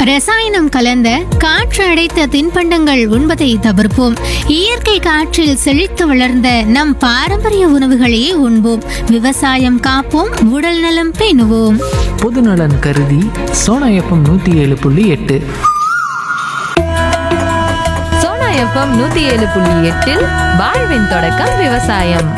ரசாயனம் கலந்த காற்று அடைத்த தின்பண்டங்கள் உண்பதை தவிர்ப்போம் இயற்கை காற்றில் செழித்து வளர்ந்த நம் பாரம்பரிய உணவுகளை உண்போம் விவசாயம் காப்போம் உடல் நலம் பேணுவோம் பொதுநலன் கருதி சோனா எஃப்எம் நூற்றி ஏழு புள்ளி எட்டு சோனா எஃப்எம் நூத்தி ஏழு புள்ளி எட்டில் வாழ்வின் தொடக்கம் விவசாயம்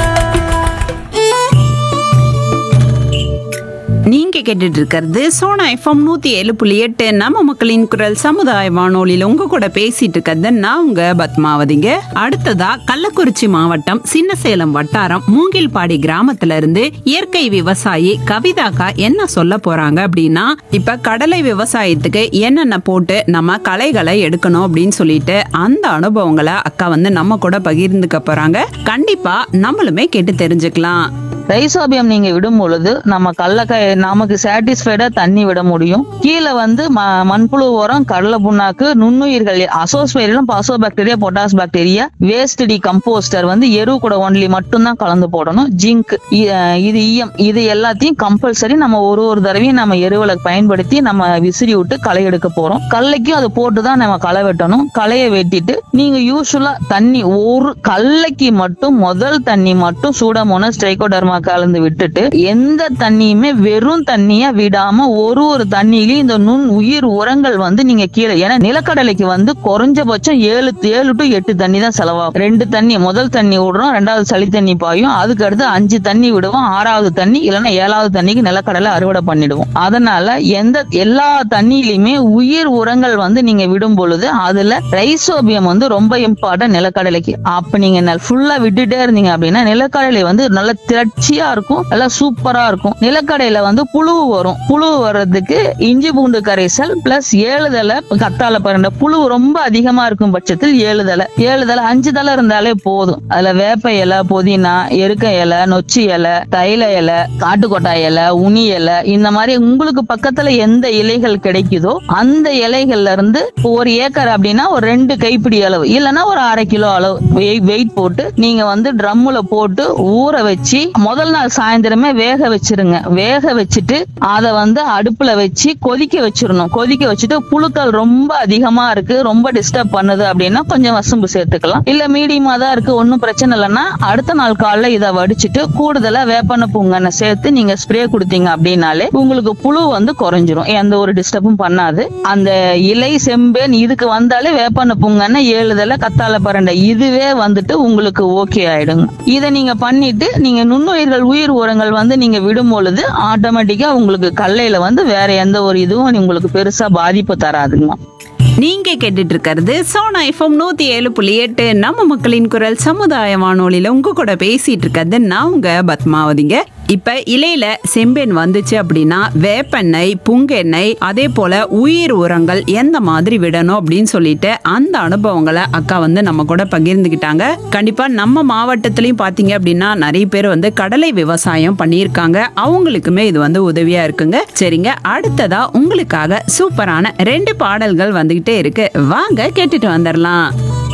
நீங்க கேட்டுட்டு இருக்கிறது சோனா எஃப்எம் நூத்தி ஏழு புள்ளி எட்டு நம்ம மக்களின் குரல் சமுதாய வானொலியில உங்க கூட பேசிட்டு இருக்கிறது நான் உங்க பத்மாவதிங்க அடுத்ததா கள்ளக்குறிச்சி மாவட்டம் சின்னசேலம் வட்டாரம் மூங்கில்பாடி கிராமத்துல இருந்து இயற்கை விவசாயி கவிதாக்கா என்ன சொல்ல போறாங்க அப்படின்னா இப்ப கடலை விவசாயத்துக்கு என்னென்ன போட்டு நம்ம களைகளை எடுக்கணும் அப்படின்னு சொல்லிட்டு அந்த அனுபவங்களை அக்கா வந்து நம்ம கூட பகிர்ந்துக்க போறாங்க கண்டிப்பா நம்மளுமே கேட்டு தெரிஞ்சுக்கலாம் ரைசோபியம் நீங்க விடும் பொழுது நம்ம கடலக்காய் நமக்கு சாட்டிஸ்ஃபைடா தண்ணி விட முடியும் கீழே வந்து ம- மண்புழு உரம் கடலை புண்ணாக்கு நுண்ணுயிர்கள் அசோஸ்பைரிலும் phospho bacteria potash bacteria waste decomposer வந்து எரு கூட ஒன்லி மட்டும்தான் கலந்து போடணும் ஜிங்க் இது ஈயம் இது எல்லாத்தையும் கம்பல்சரி நம்ம ஒரு ஒரு தடவையும் நம்ம எருவுல பயன்படுத்தி நம்ம விசிறி விட்டு களை எடுக்க போறோம் கல்லைக்கும் அது போட்டு தான் நம்ம களை வெட்டணும் களையை வெட்டிட்டு நீங்க யூஸ்வலா தண்ணி ஒரு கல்லைக்கு மட்டும் முதல் தண்ணி மட்டும் சூடமோனஸ் ஸ்ட்ரைகோடர்மா கலந்து விட்டுட்டு எந்த தண்ணியுமே வெறும் தண்ணியா விடாம ஒரு ஒரு தண்ணியிலையும் இந்த நுண் உயிர் உரங்கள் வந்து நீங்க கீழே ஏன்னா நிலக்கடலைக்கு வந்து குறைஞ்சபட்சம் ஏழு ஏழு டு எட்டு தண்ணி தான் செலவாகும் ரெண்டு தண்ணி முதல் தண்ணி விடுறோம் ரெண்டாவது சளி தண்ணி பாயும் அதுக்கு அடுத்து அஞ்சு தண்ணி விடுவோம் ஆறாவது தண்ணி இல்லைன்னா ஏழாவது தண்ணிக்கு நிலக்கடலை அறுவடை பண்ணிடுவோம் அதனால எந்த எல்லா தண்ணியிலுமே உயிர் உரங்கள் வந்து நீங்க விடும் பொழுது அதுல ரைசோபியம் வந்து ரொம்ப இம்பார்ட்டன்ட் நிலக்கடலைக்கு அப்ப நீங்க ஃபுல்லா விட்டுட்டே இருந்தீங்க அப்படின்னா நிலக்கடலை வந்து நல்ல திரட்சியா இருக்கும் நல்லா சூப்பரா இருக்கும் நிலக்கடையில வந்து புழு வரும் புழு வர்றதுக்கு இஞ்சி பூண்டு கரைசல் பிளஸ் ஏழு தலை கத்தாழை பரண்ட புழு ரொம்ப அதிகமா இருக்கும் பட்சத்தில் ஏழு தலை ஏழு தலை அஞ்சு தலை இருந்தாலே போதும் அதுல வேப்ப இலை புதினா எருக்க இலை நொச்சி இலை தைல இலை காட்டுக்கொட்டாய் இலை உனி இலை இந்த மாதிரி உங்களுக்கு பக்கத்துல எந்த இலைகள் கிடைக்குதோ அந்த இலைகள்ல இருந்து ஒரு ஏக்கர் அப்படின்னா ஒரு ரெண்டு கைப்பிடி அளவு இல்லைன்னா ஒரு அரை கிலோ அளவு வெயிட் போட்டு நீங்க வந்து ட்ரம்முல போட்டு ஊற வச்சு முதல் நாள் சாயந்தரமே வேக வச்சிருங்க வேக வச்சுட்டு அதை வந்து அடுப்புல வச்சு கொதிக்க வச்சிடணும் கொதிக்க வச்சுட்டு புழுக்கள் ரொம்ப அதிகமா இருக்கு ரொம்ப டிஸ்டர்ப் பண்ணுது அப்படின்னா கொஞ்சம் வசம்பு சேர்த்துக்கலாம் இல்ல மீடியமா தான் இருக்கு ஒன்னும் பிரச்சனை இல்லைன்னா அடுத்த நாள் காலைல இதை வடிச்சிட்டு கூடுதலா வேப்பன பூங்கனை சேர்த்து நீங்க ஸ்ப்ரே கொடுத்தீங்க அப்படின்னாலே உங்களுக்கு புழு வந்து குறைஞ்சிரும் எந்த ஒரு டிஸ்டர்பும் பண்ணாது அந்த இலை செம்பேன் இதுக்கு வந்தாலே வேப்பன பூங்கனை ஏழுதல கத்தாழை பரண்டை இதுவே வந்துட்டு உங்களுக்கு ஓகே ஆயிடுங்க இதை நீங்க பண்ணிட்டு நீங்க நுண்ணுயிர்கள் உயிர் உரங்கள் வந்து நீங்க விடும் பொழுது ஆட்டோமேட்டிக்கா உங்களுக்கு கல்லையில வந்து வேற எந்த ஒரு இதுவும் உங்களுக்கு பெருசா பாதிப்பு தராதுங்க நீங்க கேட்டுட்டு இருக்கிறது சோனா எஃப்எம் நூத்தி ஏழு புள்ளி எட்டு நம்ம மக்களின் குரல் சமுதாய வானொலியில உங்க கூட பேசிட்டு இருக்கிறது நான் உங்க பத்மாவதிங்க இப்ப இலையில செம்பெண் வந்துச்சு அப்படின்னா வேப்பெண்ணெய் புங்கெண்ணெய் அதே போல உயிர் உரங்கள் எந்த மாதிரி விடணும் அப்படின்னு சொல்லிட்டு அந்த அனுபவங்களை அக்கா வந்து நம்ம கூட பகிர்ந்துக்கிட்டாங்க கண்டிப்பா நம்ம மாவட்டத்திலயும் பாத்தீங்க அப்படின்னா நிறைய பேர் வந்து கடலை விவசாயம் பண்ணியிருக்காங்க அவங்களுக்குமே இது வந்து உதவியா இருக்குங்க சரிங்க அடுத்ததா உங்களுக்காக சூப்பரான ரெண்டு பாடல்கள் வந்துகிட்டே இருக்கு வாங்க கேட்டுட்டு வந்துடலாம்